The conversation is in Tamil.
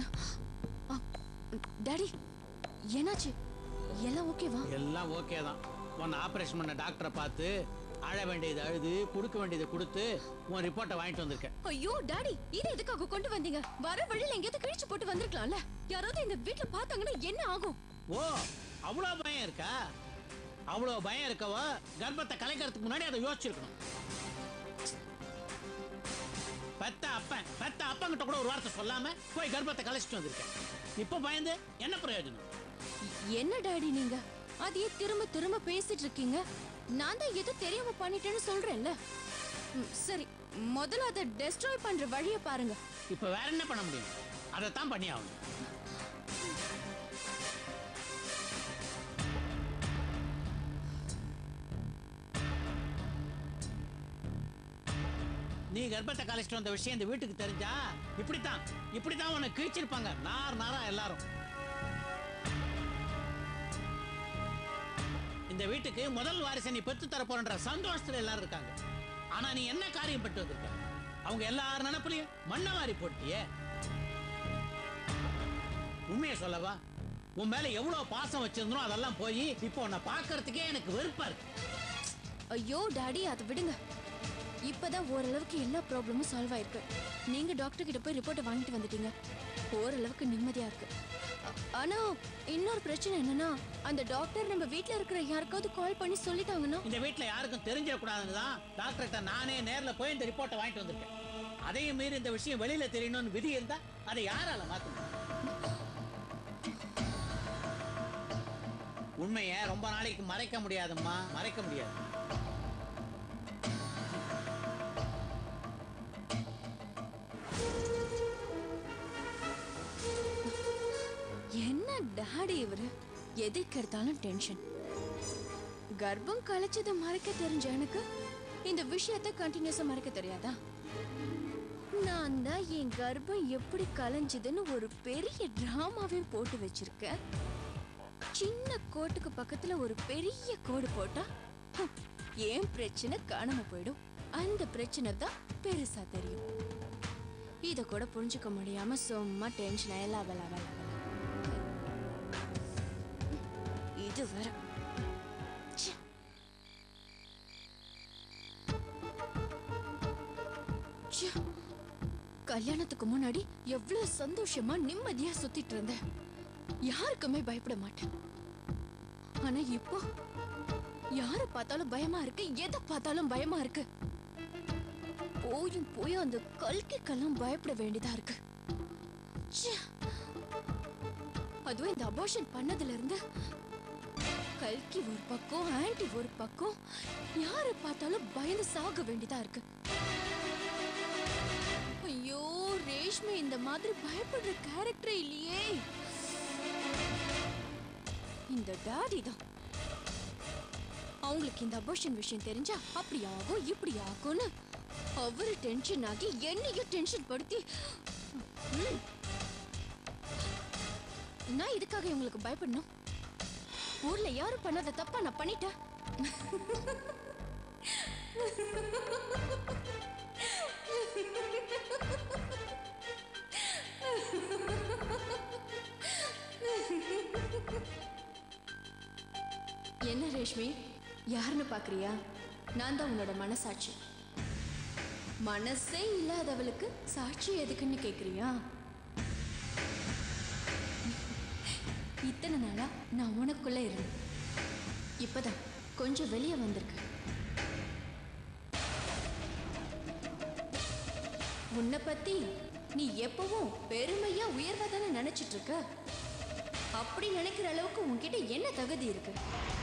டாடி என்னாச்சு எல்லாம் ஓகேவா எல்லாம் ஓகே தான் உன்னை ஆபரேஷன் பண்ண டாக்டரை பார்த்து அழ வேண்டியது அழுது கொடுக்க வேண்டியதை கொடுத்து உன் ரிப்போர்ட்டை வாங்கிட்டு வந்திருக்கேன் ஐயோ டாடி இதை எதுக்காக கொண்டு வந்தீங்க வர வழியில எங்கேயாவது கிழிச்சு போட்டு வந்திருக்கலாம்ல யாராவது இந்த வீட்ல பார்த்தாங்கன்னா என்ன ஆகும் ஓ அவ்வளோ பயம் இருக்கா அவ்வளோ பயம் இருக்கவ கர்ப்பத்தை கலைக்கிறதுக்கு முன்னாடி அதை யோசிச்சிருக்கணும் பெத்த அப்பன் பெத்த அப்பங்கிட்ட கூட ஒரு வார்த்தை சொல்லாம போய் கர்ப்பத்தை கலைச்சிட்டு வந்திருக்கேன் இப்போ பயந்து என்ன பிரயோஜனம் என்ன டாடி நீங்க அதையே திரும்ப திரும்ப பேசிட்டு இருக்கீங்க நான் தான் எது தெரியாம பண்ணிட்டேன்னு சொல்றேன்ல ம், சரி முதல்ல அதை டெஸ்ட்ராய் பண்ற வழியை பாருங்க இப்போ வேற என்ன பண்ண முடியும் அதைத்தான் பண்ணி ஆகணும் நீ கர்ப்பத்தை கலைச்சிட்டு வந்த விஷயம் இந்த வீட்டுக்கு தெரிஞ்சா இப்படித்தான் இப்படித்தான் உன்னை கிழிச்சிருப்பாங்க நார் நாரா எல்லாரும் இந்த வீட்டுக்கு முதல் வாரிசை நீ பெற்று தர போறன்ற சந்தோஷத்துல எல்லாரும் இருக்காங்க ஆனா நீ என்ன காரியம் பட்டு வந்திருக்க அவங்க எல்லார் நினப்புலயும் மண்ணை வாரி போட்டியே உண்மையை சொல்லவா உன் மேல எவ்வளவு பாசம் வச்சிருந்தோம் அதெல்லாம் போய் இப்போ உன்னை பார்க்கறதுக்கே எனக்கு வெறுப்பா இருக்கு ஐயோ டாடி அதை விடுங்க இப்பதான் ஓரளவுக்கு எல்லா ப்ராப்ளமும் சால்வ் ஆயிருக்கு நீங்க டாக்டர் கிட்ட போய் ரிப்போர்ட்டை வாங்கிட்டு வந்துட்டீங்க ஓரளவுக்கு நிம்மதியா இருக்கு அ- ஆனா இன்னொரு பிரச்சனை என்னன்னா அந்த டாக்டர் நம்ம வீட்ல இருக்கிற யாருக்காவது கால் பண்ணி சொல்லிட்டாங்கன்னா இந்த வீட்ல யாருக்கும் தெரிஞ்சிடக்கூடாதுன்னு தான் டாக்டர்கிட்ட நானே நேர்ல போய் இந்த ரிப்போர்ட்டை வாங்கிட்டு வந்திருக்கேன் அதையும் மீறி இந்த விஷயம் வெளியில தெரியணும்னு விதி இருந்தா அதை யாரால மாத்த முடியும் உண்மையை ரொம்ப நாளைக்கு மறைக்க முடியாதும்மா மறைக்க முடியாது என்ன டாடி இவரு எதுக்கு எடுத்தாலும் டென்ஷன் கர்ப்பம் கலைச்சதை மறைக்க தெரிஞ்ச எனக்கு இந்த விஷயத்தை கண்டினியூஸா மறைக்க தெரியாதா நான் தான் என் கர்ப்பம் எப்படி கலைஞ்சதுன்னு ஒரு பெரிய டிராமாவே போட்டு வச்சிருக்கேன் சின்ன கோட்டுக்கு பக்கத்துல ஒரு பெரிய கோடு போட்டா ஹம், ஏன் பிரச்சனை காணாம போயிடும் அந்த பிரச்சனை தான் பெருசா தெரியும் இத கூட புரிஞ்சுக்க முடியாம சும்மா டென்ஷன் ஆயில அவல அவல இது வேற ச்சே. ச்சே. கல்யாணத்துக்கு முன்னாடி எவ்வளவு சந்தோஷமா நிம்மதியா சுத்திட்டு இருந்தேன் யாருக்குமே பயப்பட மாட்டேன் ஆனா இப்போ யார பார்த்தாலும் பயமா இருக்கு எதை பார்த்தாலும் பயமா இருக்கு போயும் போயும் அந்த கல்கிக்கெல்லாம் பயப்பட வேண்டியதா இருக்கு ச்சே. அதுவும் இந்த அபார்ஷன் பண்ணதுல இருந்து கல்கி ஒரு பக்கம் ஆன்டி ஒரு பக்கம் யார பார்த்தாலும் பயந்து சாக வேண்டியதா இருக்கு ஐயோ ரேஷ்மி இந்த மாதிரி பயப்படுற கேரக்டர் இல்லையே இந்த டாடி தான் அவங்களுக்கு இந்த அபோஷன் விஷயம் தெரிஞ்சா அப்படி ஆகும் இப்படி ஆகும்னு அவரு டென்ஷன் ஆகி என்னையும் டென்ஷன் படுத்தி ம். நான் இதுக்காக இவங்களுக்கு பயப்படணும் ஊர்ல யாரும் பண்ணாத தப்பா நான் பண்ணிட்டேன் என்ன ரேஷ்மி யாருன்னு பாக்குறியா நான் தான் உன்னோட மனசாட்சி மனசே இல்லாதவளுக்கு சாட்சி எதுக்குன்னு கேக்குறியா இத்தனை நாளா நான் உனக்குள்ள இருந்தேன் இப்பதான் கொஞ்சம் வெளியே வந்திருக்கு உன்னை பத்தி நீ எப்பவும் பெருமையா உயர்வா தானே நினைச்சிட்டு இருக்க அப்படி நினைக்கிற அளவுக்கு உன்கிட்ட என்ன தகுதி இருக்கு